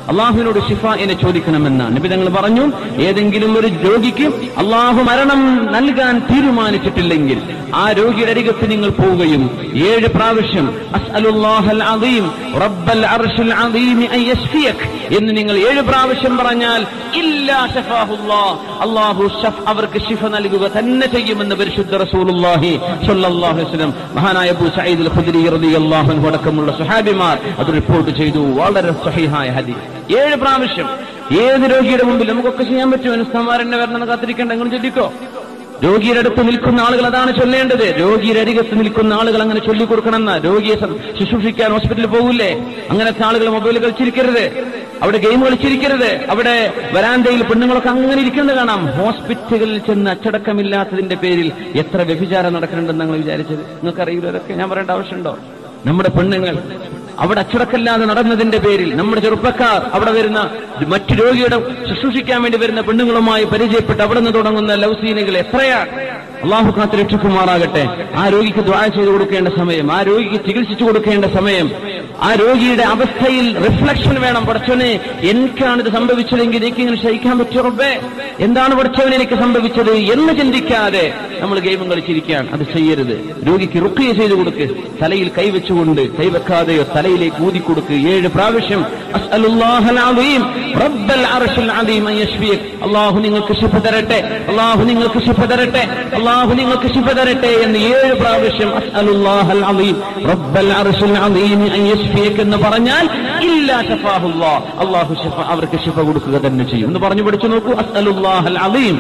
അള്ളാഹുവിനോട് ഷിഫായിനെ ചോദിക്കണമെന്ന് നബി തങ്ങൾ പറഞ്ഞു ഏതെങ്കിലും ഒരു രോഗിക്ക് അള്ളാഹു മരണം നൽകാൻ തീരുമാനിച്ചിട്ടില്ലെങ്കിൽ ആ രോഗിയുടെ അരികത്ത് നിങ്ങൾ പോവുകയും ഏഴ് പ്രാവശ്യം അസ്അലുല്ലാഹൽ അദീം റബ്ബൽ അർശിൽ അദീം അൻ യശ്ഫിയക് എന്ന് നിങ്ങൾ ഏഴ് പ്രാവശ്യം പറഞ്ഞാൽ ഇല്ലാ ഷഫാഹുല്ലാ അള്ളാഹു ഷഫ് അവർക്ക് ഷിഫ നൽകുക തന്നെ ചെയ്യുമെന്ന് പരിശുദ്ധ റസൂലുള്ളാഹി സ്വല്ലല്ലാഹു അലൈഹി വസല്ലം മഹാനായ അബൂ സഈദ് അൽ ഖുദ്രി റളിയല്ലാഹു അൻഹു അടക്കമുള്ള സ്വഹാബിമാർ അത് റിപ്പോർട്ട് ചെയ്തു വളരെ സഹിഹായ ഹദീസ് ഏഴ് പ്രാവശ്യം ഏത് രോഗിയുടെ മുമ്പിൽ നമുക്കൊക്കെ ചെയ്യാൻ പറ്റും അനുസ്തമാരനെ വരണമെന്ന് കാത്തിരിക്കേണ്ട നിങ്ങൾ ചൊല്ലിക്കോ രോഗിയുടെ അടുത്ത് നിൽക്കുന്ന ആളുകൾ അതാണ് ചൊല്ലേണ്ടത് രോഗിയുടെ അരികത്ത് നിൽക്കുന്ന ആളുകൾ അങ്ങനെ ചൊല്ലിക്കൊടുക്കണമെന്ന രോഗിയെ സം- ശുശ്രൂഷിക്കാൻ ഹോസ്പിറ്റലിൽ പോകില്ലേ അങ്ങനത്തെ ആളുകൾ മൊബൈൽ കളിച്ചിരിക്കരുത് അവിടെ ഗെയിം കളിച്ചിരിക്കരുത് അവിടെ വരാന്തയിൽ പെണ്ണുങ്ങളൊക്കെ അങ്ങനെ ഇരിക്കുന്നത് കാണാം ഹോസ്പിറ്റലുകളിൽ ചെന്ന് അച്ചടക്കമില്ലാത്തതിന്റെ പേരിൽ എത്ര വ്യഭിചാരം നടക്കുന്നുണ്ടെന്ന് നിങ്ങൾ വിചാരിച്ചത് നിങ്ങൾക്കറിയില്ല അതൊക്കെ ഞാൻ പറയേണ്ട ആവശ്യമുണ്ടോ നമ്മുടെ പെണ്ണുങ്ങൾ അവിടെ അച്ചടക്കല്ലാതെ നടന്നതിന്റെ പേരിൽ നമ്മുടെ ചെറുപ്പക്കാർ അവിടെ വരുന്ന മറ്റു രോഗിയുടെ ശുശ്രൂഷിക്കാൻ വേണ്ടി വരുന്ന പെണ്ണുങ്ങളുമായി പരിചയപ്പെട്ട് അവിടെ നിന്ന് തുടങ്ങുന്ന ലവ് സീനുകൾ എത്രയാണ് അള്ളാഹു കാത്ത് രക്ഷിക്കുമാറാകട്ടെ ആ രോഗിക്ക് ദ്വാര ചെയ്തു കൊടുക്കേണ്ട സമയം ആ രോഗിക്ക് ചികിത്സിച്ചു കൊടുക്കേണ്ട സമയം ആ രോഗിയുടെ അവസ്ഥയിൽ റിഫ്ലക്ഷൻ വേണം പഠിച്ചവനെ എനിക്കാണ് ഇത് സംഭവിച്ചതെങ്കിൽ എനിക്ക് ഇങ്ങനെ ശയിക്കാൻ പറ്റുമോ റബ്ബേ എന്താണ് പഠിച്ചവൻ എനിക്ക് സംഭവിച്ചത് എന്ന് ചിന്തിക്കാതെ നമ്മൾ ഗെയിമും കളിച്ചിരിക്കുകയാണ് അത് ചെയ്യരുത് രോഗിക്ക് റുക്കിയ ചെയ്തു കൊടുക്ക് തലയിൽ കൈവച്ചുകൊണ്ട് കൈവെക്കാതെയോ തലയിലേക്ക് ഊതി കൊടുക്ക് ഏഴ് പ്രാവശ്യം അസ്അലുല്ലാഹൽ അദീം റബ്ബൽ അർശിൽ അദീം അൻ യശ്ഫിയക് അല്ലാഹു നിങ്ങൾക്ക് ശിഫ തരട്ടെ അല്ലാഹു നിങ്ങൾക്ക് ശിഫ തരട്ടെ അല്ലാഹു നിങ്ങൾക്ക് ശിഫ തരട്ടെ എന്ന് ഏഴ് പ്രാവശ്യം അസ്അലുല്ലാഹൽ അദീം റബ്ബൽ അർശിൽ അദീം അൻ യശ്ഫിയക് എന്ന് പറഞ്ഞാൽ ഇല്ലാ ശഫാഹുല്ലാ അല്ലാഹു ശിഫ അവർക്ക് ശിഫ കൊടുക്കുക തന്നെ ചെയ്യും എന്ന് പറഞ്ഞു പഠിച്ചു നോക്കൂ അസ്അലുല്ലാഹൽ അദീം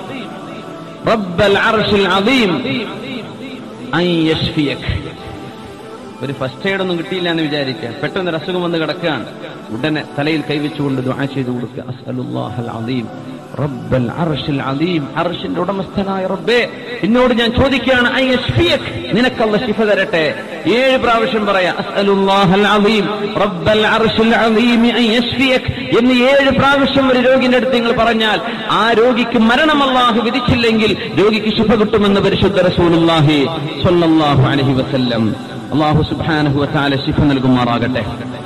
റബ്ബൽ അർശിൽ അദീം അൻ യശ്ഫിയക് ഒരു ഫസ്റ്റ് എയ്ഡ് ഒന്നും കിട്ടിയില്ല എന്ന് വിചാരിക്കുക പെട്ടെന്ന് ഒരു അസുഖം വന്ന് കിടക്കുകയാണ് ഉടനെ തലയിൽ കൈവച്ചുകൊണ്ട് ദുആ ചെയ്തു കൊടുക്കുക അസ്അലുല്ലാഹൽ അദീം റബ്ബൽ അർശിൽ അദീം അർശിന്റെ ഉടമസ്ഥനായ റബ്ബേ എന്നോട് ഞാൻ ചോദിക്കുകയാണ് ഐ യശ്ഫിയക് നിനക്കല്ല ശിഫ തരട്ടെ ഏഴ് പ്രാവശ്യം പറയാ അസ്അലുല്ലാഹൽ അദീം റബ്ബൽ അർശിൽ അദീം ഐ യശ്ഫിയക് എന്ന് ഏഴ് പ്രാവശ്യം ഒരു രോഗിന്റെ അടുത്ത് നിങ്ങൾ പറഞ്ഞാൽ ആ രോഗിക്ക് മരണം അല്ലാഹു വിധിച്ചില്ലെങ്കിൽ രോഗിക്ക് ശിഫ കിട്ടുമെന്ന് പരിശുദ്ധ റസൂലുള്ളാഹി സ്വല്ലല്ലാഹു അലൈഹി വസല്ലം അള്ളാഹു സുബ്ഹാനഹു വതആല ശിഫ നൽകുമാറാകട്ടെ